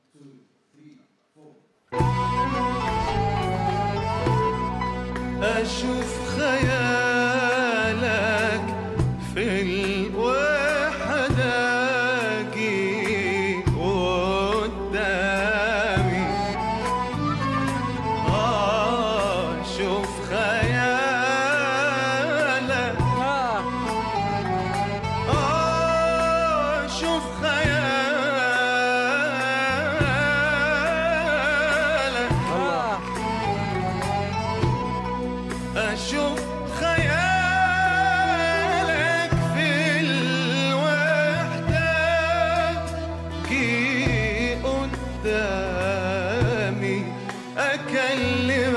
أشوف خيالك في الوحدة جي قدامي آه أشوف خيالك آه آه أشوف خيالك آه أشوف خيالك في الوحدة كي قدامي أكلم